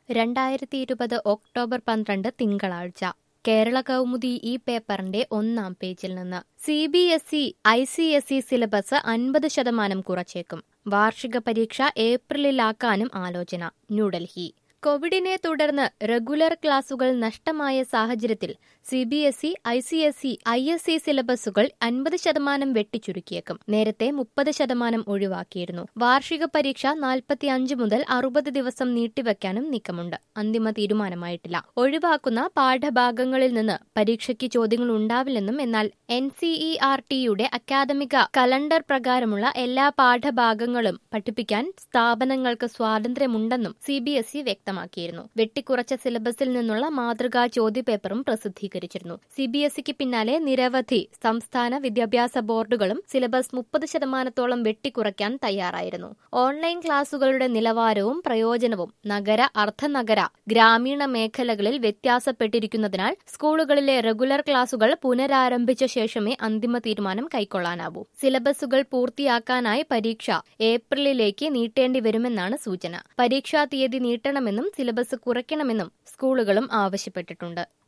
രണ്ടായിരത്തി ഇരുപത് ഒക്ടോബർ പന്ത്രണ്ട് തിങ്കളാഴ്ച കേരള കൗമുദി ഈ പേപ്പറിന്റെ ഒന്നാം പേജിൽ നിന്ന് C B S E I C S E syllabus അൻപത് ശതമാനം കുറച്ചേക്കും വാർഷിക പരീക്ഷ ഏപ്രിലിലാക്കാനും ആലോചന ന്യൂഡൽഹി കോവിഡിനെ തുടർന്ന് റെഗുലർ ക്ലാസുകൾ നഷ്ടമായ സാഹചര്യത്തിൽ C B S E I C S E I S E സിലബസുകൾ അൻപത് ശതമാനം വെട്ടിച്ചുരുക്കിയേക്കും നേരത്തെ മുപ്പത് ശതമാനം ഒഴിവാക്കിയിരുന്നു വാർഷിക പരീക്ഷ നാൽപ്പത്തിയഞ്ച് മുതൽ അറുപത് ദിവസം നീട്ടിവെക്കാനും നീക്കമുണ്ട് അന്തിമ തീരുമാനമായിട്ടില്ല ഒഴിവാക്കുന്ന പാഠഭാഗങ്ങളിൽ നിന്ന് പരീക്ഷയ്ക്ക് ചോദ്യങ്ങൾ ഉണ്ടാവില്ലെന്നും എന്നാൽ എൻ സി ഇ ആർ ടിയുടെ അക്കാദമിക കലണ്ടർ പ്രകാരമുള്ള എല്ലാ പാഠഭാഗങ്ങളും പഠിപ്പിക്കാൻ സ്ഥാപനങ്ങൾക്ക് സ്വാതന്ത്ര്യമുണ്ടെന്നും സി ബി എസ് ഇ വ്യക്തമാക്കിയിരുന്നു വെട്ടിക്കുറച്ച സിലബസിൽ നിന്നുള്ള മാതൃകാ ചോദ്യപേപ്പറും പ്രസിദ്ധീകരിച്ചിരുന്നു സി ബി എസ് ഇക്ക് പിന്നാലെ നിരവധി സംസ്ഥാന വിദ്യാഭ്യാസ ബോർഡുകളും സിലബസ് മുപ്പത് ശതമാനത്തോളം വെട്ടിക്കുറയ്ക്കാൻ തയ്യാറായിരുന്നു ഓൺലൈൻ ക്ലാസുകളുടെ നിലവാരവും പ്രയോജനവും നഗര അർദ്ധനഗര ഗ്രാമീണ മേഖലകളിൽ വ്യത്യാസപ്പെട്ടിരിക്കുന്നതിനാൽ സ്കൂളുകളിലെ റെഗുലർ ക്ലാസുകൾ പുനരാരംഭിച്ച ശേഷമേ അന്തിമ തീരുമാനം കൈക്കൊള്ളാനാവൂ സിലബസുകൾ പൂർത്തിയാക്കാനായി പരീക്ഷ ഏപ്രിലിലേക്ക് നീട്ടേണ്ടി വരുമെന്നാണ് സൂചന പരീക്ഷാ തീയതി നീട്ടണമെന്നും സിലബസ് കുറയ്ക്കണമെന്നും സ്കൂളുകളും ആവശ്യപ്പെട്ടിട്ടുണ്ട്